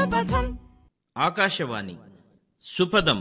సుపథం ఆకాశవాణి సుపదం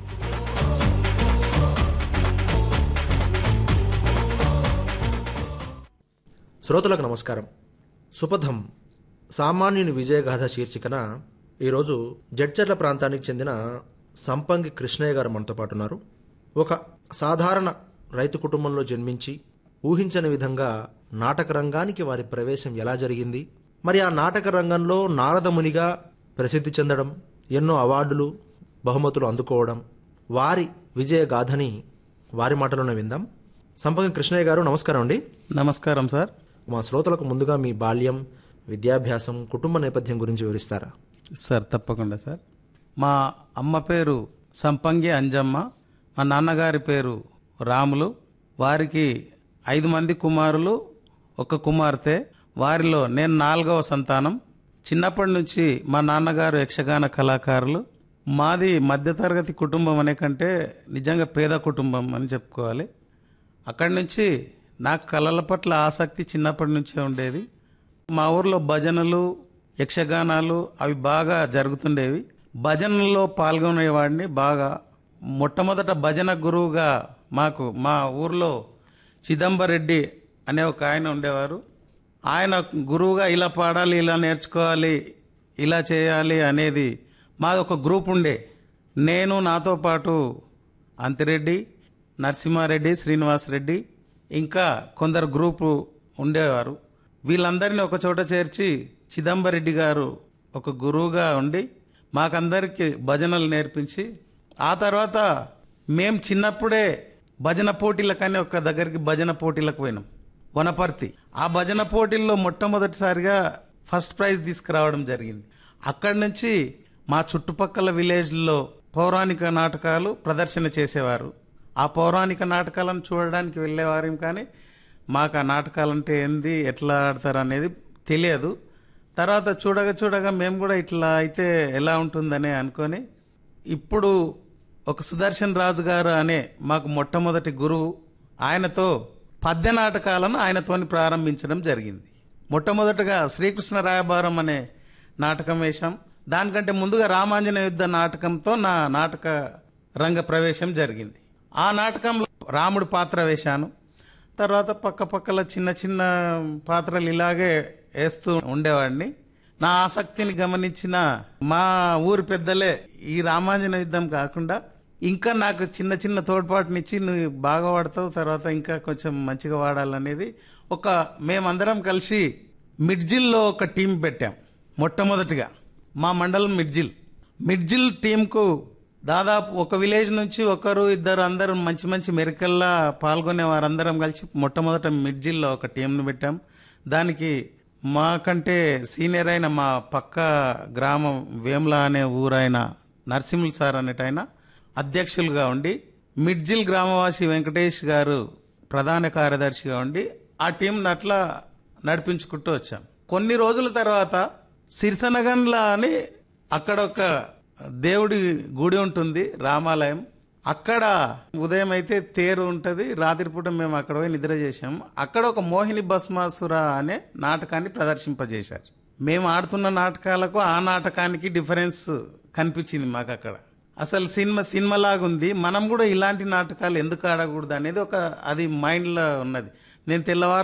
శ్రోతలకు నమస్కారం సుపథం సామాన్యుని విజయగాథ శీర్షికన ఈరోజు జడ్చర్ల ప్రాంతానికి చెందిన సంపంగి కృష్ణయ్య గారు మనతో పాటు ఉన్నారు ఒక సాధారణ రైతు కుటుంబంలో జన్మించి ఊహించని విధంగా నాటక రంగానికి వారి ప్రవేశం ఎలా జరిగింది మరి ఆ నాటక రంగంలో నారదమునిగా ప్రసిద్ధి చెందడం ఎన్నో అవార్డులు బహుమతులు అందుకోవడం వారి విజయగాథని వారి మాటలోనే విందాం సంపంగి కృష్ణయ్య గారు నమస్కారం అండి నమస్కారం సార్ మా శ్రోతలకు ముందుగా మీ బాల్యం విద్యాభ్యాసం కుటుంబ నేపథ్యం గురించి వివరిస్తారా సార్ తప్పకుండా సార్ మా అమ్మ పేరు సంపంగి అంజమ్మ మా నాన్నగారి పేరు రాములు వారికి ఐదు మంది కుమారులు ఒక కుమార్తె వారిలో నేను నాలుగవ సంతానం చిన్నప్పటి నుంచి మా నాన్నగారు యక్షగాన కళాకారులు మాది మధ్యతరగతి కుటుంబం అనే కంటే నిజంగా పేద కుటుంబం అని చెప్పుకోవాలి అక్కడి నుంచి నాకు కళల పట్ల ఆసక్తి చిన్నప్పటి నుంచే ఉండేది మా ఊర్లో భజనలు యక్షగానాలు అవి బాగా జరుగుతుండేవి భజనల్లో పాల్గొనేవాడిని బాగా మొట్టమొదట భజన గురువుగా మాకు మా ఊర్లో చిదంబరెడ్డి అనే ఒక ఆయన ఉండేవారు ఆయన గురువుగా ఇలా పాడాలి ఇలా నేర్చుకోవాలి ఇలా చేయాలి అనేది మాది ఒక గ్రూప్ ఉండే నేను నాతో పాటు అంతిరెడ్డి నరసింహారెడ్డి శ్రీనివాస్ రెడ్డి ఇంకా కొందరు గ్రూపు ఉండేవారు వీళ్ళందరినీ ఒక చోట చేర్చి చిదంబరెడ్డి గారు ఒక గురువుగా ఉండి మాకందరికి భజనలు నేర్పించి ఆ తర్వాత మేం చిన్నప్పుడే భజన పోటీలకని ఒక దగ్గరికి భజన పోటీలకు పోయినాం వనపర్తి ఆ భజన పోటీల్లో మొట్టమొదటిసారిగా ఫస్ట్ ప్రైజ్ తీసుకురావడం జరిగింది అక్కడి నుంచి మా చుట్టుపక్కల విలేజ్లో పౌరాణిక నాటకాలు ప్రదర్శన చేసేవారు ఆ పౌరాణిక నాటకాలను చూడడానికి వెళ్ళేవారేం కానీ మాకు ఆ నాటకాలంటే ఏంది ఎట్లా ఆడతారు అనేది తెలియదు తర్వాత చూడగా చూడగా మేము కూడా ఇట్లా అయితే ఎలా ఉంటుందని అనుకొని ఇప్పుడు ఒక సుదర్శన్ రాజు గారు అనే మాకు మొట్టమొదటి గురువు ఆయనతో పద్య నాటకాలను ఆయనతోని ప్రారంభించడం జరిగింది మొట్టమొదటగా శ్రీకృష్ణ రాయబారం అనే నాటకం వేశాం దానికంటే ముందుగా రామాంజన యుద్ధ నాటకంతో నా నాటక రంగ ప్రవేశం జరిగింది ఆ నాటకంలో రాముడి పాత్ర వేశాను తర్వాత పక్క పక్కల చిన్న చిన్న పాత్రలు ఇలాగే వేస్తూ ఉండేవాడిని నా ఆసక్తిని గమనించిన మా ఊరి పెద్దలే ఈ రామాంజన యుద్ధం కాకుండా ఇంకా నాకు చిన్న చిన్న తోడ్పాటునిచ్చి నువ్వు బాగా వాడతావు తర్వాత ఇంకా కొంచెం మంచిగా వాడాలనేది ఒక మేమందరం కలిసి మిడ్జిల్లో ఒక టీం పెట్టాం మొట్టమొదటిగా మా మండలం మిడ్జిల్ మిడ్జిల్ టీంకు దాదాపు ఒక విలేజ్ నుంచి ఒకరు ఇద్దరు అందరూ మంచి మంచి మెరికల్లా పాల్గొనే వారందరం కలిసి మొట్టమొదట మిడ్జిల్లో ఒక టీంను పెట్టాం దానికి మాకంటే సీనియర్ అయిన మా పక్క గ్రామం వేముల అనే ఊరైన నరసింహులు సార్ అనేటైన అధ్యక్షులుగా ఉండి మిడ్జిల్ గ్రామవాసి వెంకటేష్ గారు ప్రధాన కార్యదర్శిగా ఉండి ఆ టీంని అట్లా నడిపించుకుంటూ వచ్చాం కొన్ని రోజుల తర్వాత సిరిసనగన్ల అని అక్కడ ఒక దేవుడి గుడి ఉంటుంది రామాలయం అక్కడ ఉదయం అయితే తేరు ఉంటుంది రాత్రిపూట మేము అక్కడ పోయి నిద్ర చేశాం అక్కడ ఒక మోహిని భస్మాసుర అనే నాటకాన్ని ప్రదర్శింపజేశారు మేము ఆడుతున్న నాటకాలకు ఆ నాటకానికి డిఫరెన్స్ కనిపించింది మాకు అక్కడ అసలు సినిమా సినిమా లాగుంది మనం కూడా ఇలాంటి నాటకాలు ఎందుకు ఆడకూడదు అనేది ఒక అది మైండ్లో ఉన్నది నేను తెల్లవారు